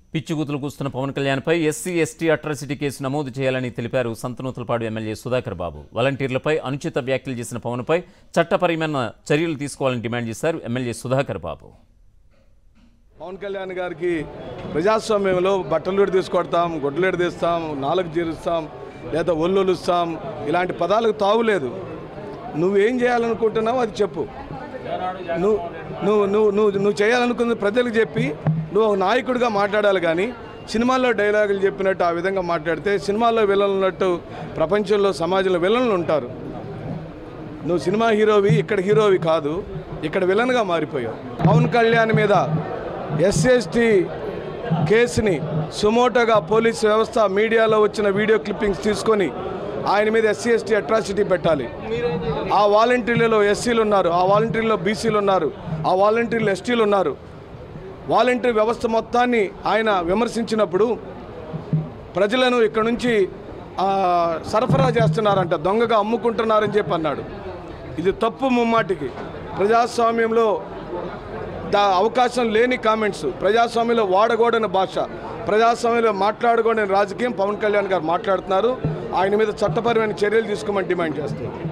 పిచ్చిగూతులు కూస్తున్న పవన్ కళ్యాణ్పై SC ST atrocity case నమోదు చేయాలని తెలిపారు సంతనూతలపాడు ఎమ్మెల్యే సుధాకర్ బాబు వాలంటీర్లపై అనుచిత వ్యాఖ్యలు చేసిన పవన్పై చట్టపరమైన చర్యలు తీసుకోవాలని డిమాండ్ చేశారు ఎమ్మెల్యే సుధాకర్ బాబు పవన్ కళ్యాణ్ గారికి ప్రజాస్వామ్యంలో బట్టలు తీసుకొడతాం గొడ్డలేడు తీస్తాం నాలుగు జీరుస్తాం లేదా ఒళ్ళొలుస్తాం ఇలాంటి పదాలకు తావులేదు నువ్వేం చేయాలనుకుంటున్నావు అది చెప్పు నువ్వు నువ్వు నువ్వు నువ్వు నువ్వు చేయాలనుకున్నది ప్రజలకు చెప్పి నువ్వు ఒక నాయకుడిగా మాట్లాడాలి కానీ సినిమాల్లో డైలాగులు చెప్పినట్టు ఆ విధంగా మాట్లాడితే సినిమాల్లో విలన్లు ఉన్నట్టు ప్రపంచంలో సమాజంలో విలన్లు ఉంటారు నువ్వు సినిమా హీరోవి ఇక్కడ హీరోవి కాదు ఇక్కడ విలన్గా మారిపోయావు పవన్ కళ్యాణ్ మీద ఎస్ఎస్టీ కేసుని సుమోటోగా పోలీస్ వ్యవస్థ మీడియాలో వచ్చిన వీడియో క్లిప్పింగ్స్ తీసుకొని ఆయన మీద ఎస్సీ ఎస్టీ అట్రాసిటీ పెట్టాలి ఆ వాలంటీర్లలో ఎస్సీలు ఉన్నారు ఆ వాలంటీర్లో బీసీలు ఉన్నారు ఆ వాలంటీర్లు ఎస్టీలు ఉన్నారు వాలంటీర్ వ్యవస్థ మొత్తాన్ని ఆయన విమర్శించినప్పుడు ప్రజలను ఇక్కడ నుంచి ఆ, సరఫరా చేస్తున్నారంట దొంగగా అమ్ముకుంటున్నారని చెప్పి అన్నాడు ఇది తప్పు ముమ్మాటికి ప్రజాస్వామ్యంలో దా అవకాశం లేని కామెంట్స్ ప్రజాస్వామ్యంలో వాడకూడని భాష ప్రజాస్వామ్యంలో మాట్లాడకూడని రాజకీయం పవన్ కళ్యాణ్ గారు మాట్లాడుతున్నారు ఆయన మీద చట్టపరమైన చర్యలు తీసుకోమని డిమాండ్ చేస్తున్నారు